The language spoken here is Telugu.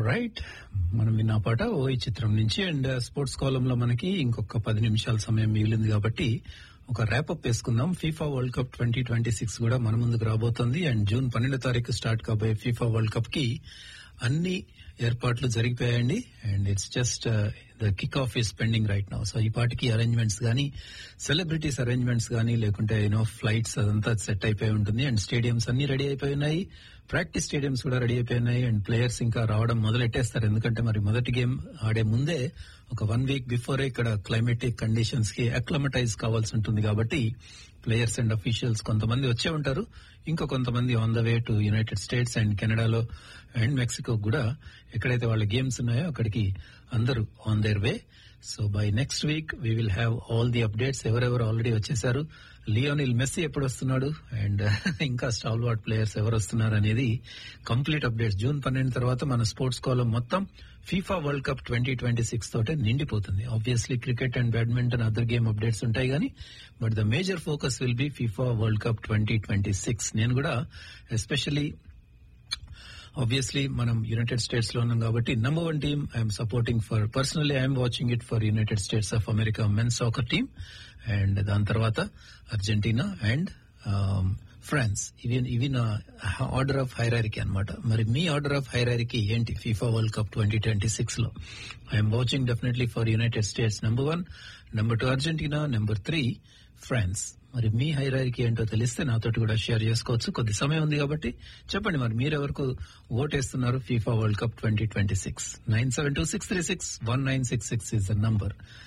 రైట్ మనం విన్న పాట ఓ ఈ చిత్రం నుంచి అండ్ స్పోర్ట్స్ కాలం లో మనకి ఇంకొక పది నిమిషాల సమయం మిగిలింది కాబట్టి ఒక ర్యాపప్ వేసుకుందాం FIFA World Cup twenty twenty six కూడా మన ముందుకు రాబోతోంది అండ్ జూన్ పన్నెండో తారీఖు స్టార్ట్ కాబోయే ఫీఫా వరల్డ్ కప్ కి అన్ని ఏర్పాట్లు జరిగిపోయాయండి and it's just the kick off is pending right now so ఈ పాటికి అరేంజ్మెంట్స్ గానీ సెలబ్రిటీస్ అరేంజ్మెంట్స్ గానీ లేకుంటే యూనో ఫ్లైట్స్ అదంతా సెట్ అయిపోయి ఉంటుంది అండ్ స్టేడియంస్ అన్ని రెడీ అయిపోయి ఉన్నాయి ప్రాక్టీస్ స్టేడియంస్ కూడా రెడీ అయిపోయినాయి అండ్ ప్లేయర్స్ ఇంకా రావడం మొదలెట్టేస్తారు ఎందుకంటే మరి మొదటి గేమ్ ఆడే ముందే ఒక వన్ వీక్ బిఫోరే ఇక్కడ క్లైమేటిక్ కండిషన్స్ కి అక్లమటైజ్ కావాల్సి ఉంటుంది కాబట్టి ప్లేయర్స్ అండ్ అఫీషియల్స్ కొంతమంది వచ్చే ఉంటారు ఇంకా కొంతమంది on the way to United States and కెనడాలో అండ్ మెక్సికో కూడా ఎక్కడైతే వాళ్ళ గేమ్స్ ఉన్నాయో అక్కడికి అందరూ on their way so by next week we will have all the updates ఎవరెవరు ఆల్రెడీ వచ్చేసారు లియోనిల్ మెస్సీ ఎప్పుడు వస్తున్నాడు అండ్ ఇంకా స్టాల్ వార్డ్ ప్లేయర్స్ ఎవరు వస్తున్నారు అనేది కంప్లీట్ అప్డేట్స్ జూన్ పన్నెండు తర్వాత మన స్పోర్ట్స్ కాలం మొత్తం FIFA World Cup twenty twenty six తోటే నిండిపోతుంది obviously cricket and badminton other game updates ఉంటాయి కానీ but the major focus will be FIFA World Cup twenty twenty six నేను కూడా ఎస్పెషలీ ఆబ్వియస్లీ మనం యునైటెడ్ స్టేట్స్ లో ఉన్నాం కాబట్టి number one team I'm supporting for personally I'm watching it for United States of America men's soccer team and దాని తర్వాత అర్జెంటీనా అండ్ ఫ్రాన్స్ ఇవి ఇవి నా ఆర్డర్ ఆఫ్ హైరారికి అనమాట మరి మీ ఆర్డర్ ఆఫ్ హైరారికి ఏంటి FIFA World Cup twenty twenty six లో I'm watching definitely for United States number one number two Argentina number three France మరి మీ హైరారికి ఏంటో తెలిస్తే నాతో కూడా షేర్ చేసుకోవచ్చు కొద్ది సమయం ఉంది కాబట్టి చెప్పండి మరి మీరెవరకు ఓటేస్తున్నారు FIFA World Cup twenty twenty six nine seven two six three six one nine six six is the number